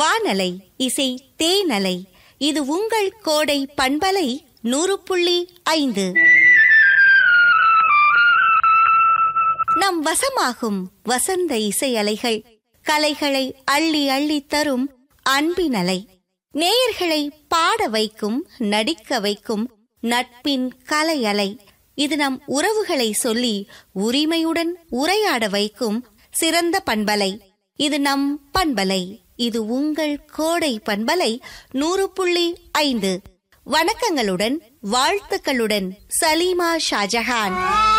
வானலை இசை தேனலை இது உங்கள் கோடை பண்பலை நூறு புள்ளி ஐந்து நம் வசமாகும் வசந்த இசை அலைகள் கலைகளை அள்ளி அள்ளி தரும் அன்பினலை நேயர்களை பாட வைக்கும் நடிக்க வைக்கும் நட்பின் கலை அலை இது நம் உறவுகளை சொல்லி உரிமையுடன் உரையாட வைக்கும் சிறந்த பண்பலை இது நம் பண்பலை இது உங்கள் கோடை பண்பலை நூறு புள்ளி ஐந்து வணக்கங்களுடன் வாழ்த்துக்களுடன் சலீமா ஷாஜஹான்